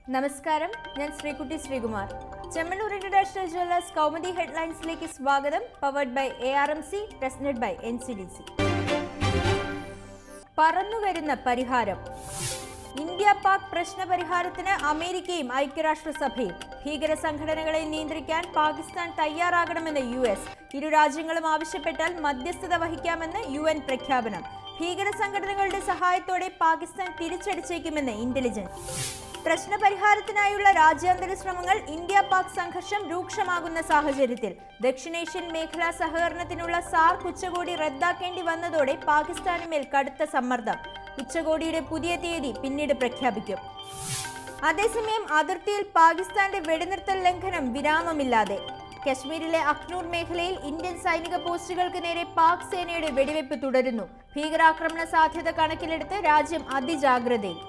നമസ്കാരം ഞാൻ Sreekutty Sreekumar Chemmanur International Jewellers Kaumudi ഹെഡ്ലൈൻസിലേക്ക് സ്വാഗതം powered by A R M C presented by N C D C പറന്നുവരുന്ന പരിഹാരം ഇന്ത്യ പാക് പ്രശ്ന പരിഹാരത്തിന് അമേരിക്കയും ഐക്യരാഷ്ട്രസഭയും ഭീകര സംഘടനകളെ നിയന്ത്രിക്കാൻ പാകിസ്ഥാൻ തയ്യാറാകണമെന്ന് യു എസ് ഇരു രാജ്യങ്ങളും ആവശ്യപ്പെട്ടാൽ മധ്യസ്ഥത വഹിക്കാമെന്ന് യു എൻ പ്രഖ്യാപനം ഭീകര സംഘടനകളുടെ സഹായത്തോടെ പാകിസ്ഥാൻ തിരിച്ചടിച്ചേക്കുമെന്ന് ഇന്റലിജൻസ് പ്രശ്നപരിഹാരത്തിനായുള്ള രാജ്യാന്തര ശ്രമങ്ങൾ ഇന്ത്യ പാക് സംഘർഷം രൂക്ഷമാകുന്ന സാഹചര്യത്തിൽ ദക്ഷിണേഷ്യൻ മേഖലാ സഹകരണത്തിനുള്ള സാർക്ക് ഉച്ചകോടി റദ്ദാക്കേണ്ടി വന്നതോടെ പാകിസ്ഥാന് മേൽ കടുത്ത സമ്മർദ്ദം ഉച്ചകോടിയുടെ പുതിയ തീയതി പിന്നീട് പ്രഖ്യാപിക്കും അതേസമയം അതിർത്തിയിൽ പാകിസ്ഥാന്റെ വെടിനിർത്തൽ ലംഘനം വിരാമമില്ലാതെ കശ്മീരിലെ അഖ്നൂർ മേഖലയിൽ ഇന്ത്യൻ സൈനിക പോസ്റ്റുകൾക്ക് നേരെ പാക് സേനയുടെ വെടിവെപ്പ് തുടരുന്നു ഭീകരാക്രമണ സാധ്യത കണക്കിലെടുത്ത് രാജ്യം അതിജാഗ്രതയിൽ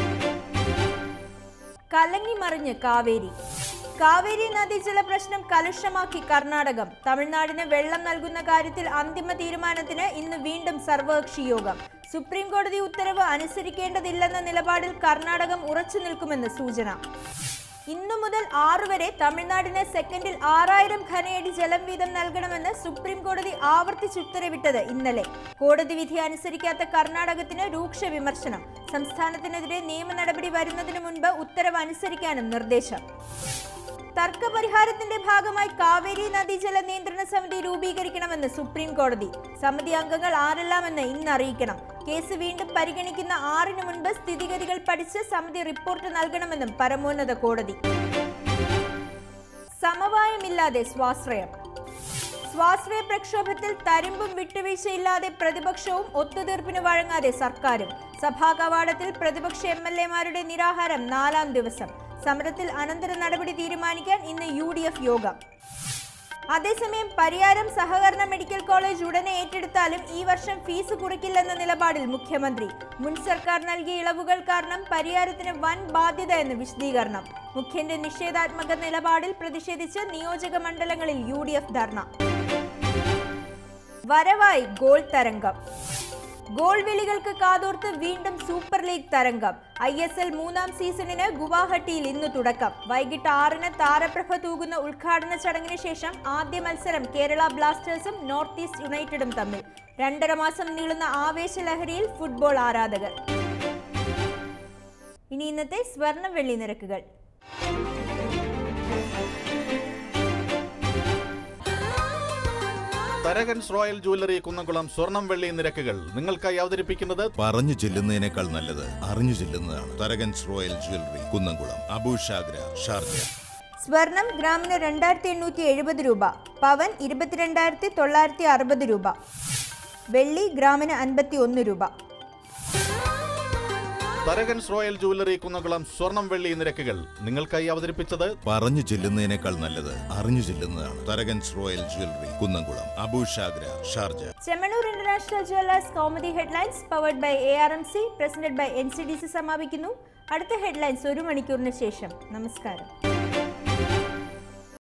കലങ്ങി മറിഞ്ഞ് കാവേരി കാവേരി നദീജല പ്രശ്നം കലുഷമാക്കി കർണാടകം തമിഴ്നാടിന് വെള്ളം നൽകുന്ന കാര്യത്തിൽ അന്തിമ തീരുമാനത്തിന് ഇന്ന് വീണ്ടും സർവകക്ഷി യോഗം സുപ്രീം കോടതി ഉത്തരവ് അനുസരിക്കേണ്ടതില്ലെന്ന നിലപാടിൽ കർണാടകം ഉറച്ചു നിൽക്കുമെന്ന് സൂചന ഇന്നു മുതൽ ആറു വരെ തമിഴ്നാടിന് സെക്കൻഡിൽ ആറായിരം ഘനയടി ജലം വീതം നൽകണമെന്ന് സുപ്രീം കോടതി ആവർത്തിച്ചുത്തരവിട്ടത് ഇന്നലെ കോടതി വിധി അനുസരിക്കാത്ത കർണാടകത്തിന് രൂക്ഷ വിമർശനം സംസ്ഥാനത്തിനെതിരെ നിയമ നടപടി വരുന്നതിന് മുൻപ് ഉത്തരവ് അനുസരിക്കാനും നിർദ്ദേശം തർക്ക പരിഹാരത്തിന്റെ ഭാഗമായി കാവേരി നദീജല നിയന്ത്രണ സമിതി രൂപീകരിക്കണമെന്ന് സുപ്രീം കോടതി സമിതി അംഗങ്ങൾ ആരെല്ലാമെന്ന് ഇന്ന് അറിയിക്കണം കേസ് വീണ്ടും പരിഗണിക്കുന്ന ആറിന് മുൻപ് സ്ഥിതിഗതികൾ പഠിച്ച് സമിതി റിപ്പോർട്ട് നൽകണമെന്നും പരമോന്നത കോടതി സമവായമില്ലാതെ സ്വാശ്രയം സ്വാശ്രയ പ്രക്ഷോഭത്തിൽ തരിമ്പും വിട്ടുവീഴ്ചയില്ലാതെ പ്രതിപക്ഷവും ഒത്തുതീർപ്പിന് വഴങ്ങാതെ സർക്കാരും സഭാ കവാടത്തിൽ പ്രതിപക്ഷ എം എൽ എമാരുടെ നിരാഹാരം നാലാം ദിവസം സമരത്തിൽ അനന്തര നടപടി തീരുമാനിക്കാൻ ഇന്ന് യു ഡി എഫ് യോഗം അതേസമയം പരിയാരം സഹകരണ മെഡിക്കൽ കോളേജ് ഉടനെ ഏറ്റെടുത്താലും ഈ വർഷം ഫീസ് കുറയ്ക്കില്ലെന്ന നിലപാടിൽ മുഖ്യമന്ത്രി മുൻ സർക്കാർ നൽകിയ ഇളവുകൾ കാരണം പരിയാരത്തിന് വൻ ബാധ്യത എന്ന് വിശദീകരണം മുഖ്യന്റെ നിഷേധാത്മക നിലപാടിൽ പ്രതിഷേധിച്ച് നിയോജക മണ്ഡലങ്ങളിൽ യു ഡി എഫ് ധർണ വരവായി ഗോൾ തരംഗം ഗോൾ വിളികൾക്ക് കാതോർത്ത് വീണ്ടും സൂപ്പർ ലീഗ് തരംഗം ഐ എസ് എൽ മൂന്നാം സീസണിന് ഗുവാഹട്ടിയിൽ ഇന്ന് തുടക്കം വൈകിട്ട് ആറിന് താരപ്രഭ തൂകുന്ന ഉദ്ഘാടന ചടങ്ങിന് ശേഷം ആദ്യ മത്സരം കേരള ബ്ലാസ്റ്റേഴ്സും നോർത്ത് ഈസ്റ്റ് യുണൈറ്റഡും തമ്മിൽ രണ്ടര മാസം നീളുന്ന ആവേശലഹരിയിൽ ഫുട്ബോൾ ആരാധകർ ഇനി ഇന്നത്തെ സ്വർണ്ണ വെള്ളി നിരക്കുകൾ തരകൻസ് റോയൽ ജുവല്ലറി കുന്നംകുളം സ്വർണം വെള്ളി നിരക്കുകൾ നിങ്ങൾക്കായി അവതരിപ്പിക്കുന്നത് പറഞ്ഞു ചെല്ലുന്നതിനേക്കാൾ നല്ലത് അറിഞ്ഞു ചെല്ലുന്നതാണ് Tharakans royal jewellery Kunnamkulam Abu Shagara Sharjah സ്വർണം ഗ്രാമിന് രണ്ടായിരത്തി എണ്ണൂറ്റി എഴുപത് രൂപ പവൻ ഇരുപത്തിരണ്ടായിരത്തി തൊള്ളായിരത്തി അറുപത് രൂപ വെള്ളി ഗ്രാമിന് അൻപത്തി ഒന്ന് രൂപ തരകൻസ് റോയൽ ജുവല്ലറി കുന്നംകുളം സ്വർണം വെള്ളി നിരക്കുകൾ നിങ്ങൾക്കായി അവതരിപ്പിച്ചത് പറഞ്ഞു ചെല്ലുന്നതിനേക്കാൾ നല്ലത് അറിഞ്ഞു ചെല്ലുന്നതാണ് Tharakans royal jewellery Kunnamkulam Abu Shagara Sharjah Chemmanur International Jewellers comedy headlines powered by A R M C presented by N C D C സമാപിക്കുന്നു അടുത്ത ഹെഡ്ലൈൻസ് ഒരു മണിക്കൂറിന് ശേഷം നമസ്കാരം